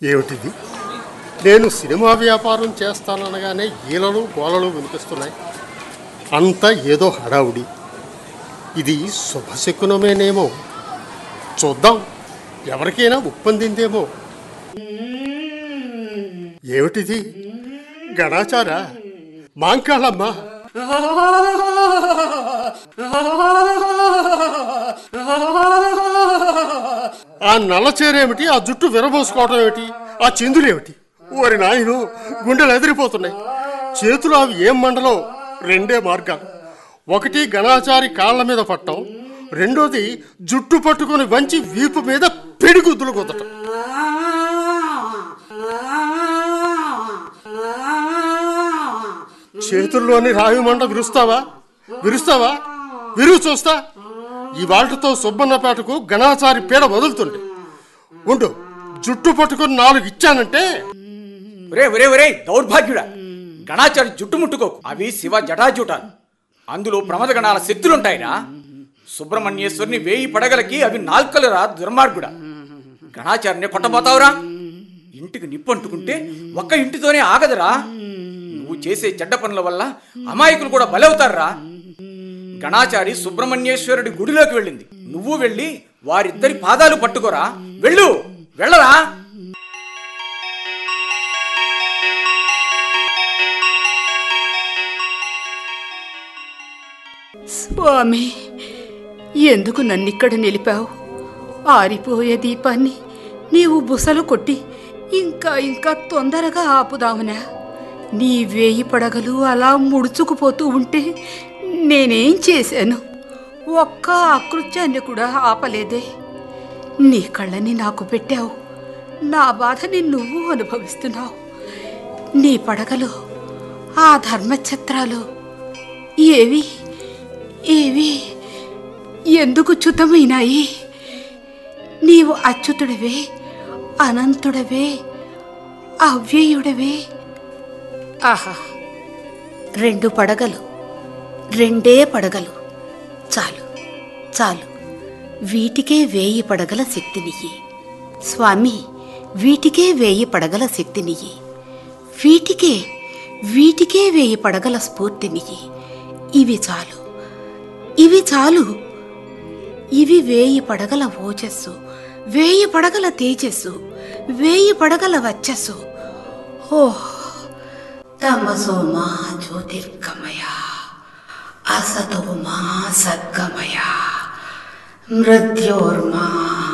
ఏమిటిది నేను సినిమా వ్యాపారం చేస్తాననగానే ఈలలు గోలలు వినిపిస్తున్నాయి అంతా ఏదో హడావుడి ఇది శుభశకునమేనేమో చూద్దాం ఎవరికైనా ఉప్పందిందేమో ఏమిటిది గణాచార మాంకాళమ్మ ఆ నల్ల చీరేమిటి ఆ జుట్టు విరబోసుకోవటం ఏమిటి ఆ చిందులేమిటి ఓరి నాయను గుండెలు ఎదిరిపోతున్నాయి చేతులు అవి ఏం మండలో రెండే మార్గాలు ఒకటి గణాచారి కాళ్ళ మీద పట్టడం రెండోది జుట్టు పట్టుకొని వంచి వీపు మీద పిడిగుద్దులు కుదటం చేతుల్లోని రావి మండ విరుస్తావా విరుస్తావా విరుగు చూస్తా ఈ వాళ్ళతో సుబ్బన్నపేటకు గణాచారి పీడ వదులుతుండే ఉండు జుట్టు పట్టుకొని నాలుగు ఇచ్చానంటే ఒరే ఒరే ఒరే దౌర్భాగ్యుడా గణాచారి జుట్టు ముట్టుకోకు అవి శివ జటాజుటాలు అందులో ప్రమద గణాల శక్తులుంటాయిరా సుబ్రహ్మణ్యేశ్వరుని వేయి పడగలకి అవి నాల్కలురా దుర్మార్గుడా గణాచారిని కొట్టబోతావురా ఇంటికి నిప్పు అంటుకుంటే ఒక్క ఇంటితోనే ఆగదురా నువ్వు చేసే చెడ్డ పనుల వల్ల అమాయకులు కూడా బలవుతారురా గణాచారి సుబ్రహ్మణ్యేశ్వరుడి గుడిలోకి వెళ్ళింది నువ్వు వెళ్ళి వారిద్దరి పాదాలు పట్టుకోరా వెళ్ళు వెళ్ళరా స్వామి ఎందుకు నన్నిక్కడ నిలిపావు ఆరిపోయే దీపాన్ని నీవు బుసలు కొట్టి ఇంకా ఇంకా తొందరగా ఆపుదామనా నీ వేయి పడగలు అలా ముడుచుకుపోతూ ఉంటే నేనేం చేశాను ఒక్క అకృత్యాన్ని కూడా ఆపలేదే నీ కళ్ళని నాకు పెట్టావు నా బాధని నువ్వు అనుభవిస్తున్నావు నీ పడగలు ఆ ధర్మఛత్రాలు ఏవి ఏవి ఎందుకు చ్యుతమైనాయి నీవు అచ్యుతుడవే అనంతుడవే అవ్యయుడవే ఆహా రెండు పడగలు రెండే పడగలు చాలు చాలు వీటికే వేయి పడగల శక్తినియ్యి స్వామి వీటికే వేయి పడగల శక్తినియ్యి వీటికే వీటికే వేయి పడగల స్ఫూర్తినియ్యి ఇవి చాలు ఇవి చాలు ఇవి వేయి పడగల ఓజస్సు వేయి పడగల తేజస్సు వేయి పడగల వచ్చస్సు ఓహ్ తమసోమా జ్యోతిర్గమయ అసతోమా సద్గమయ మృత్యోర్మా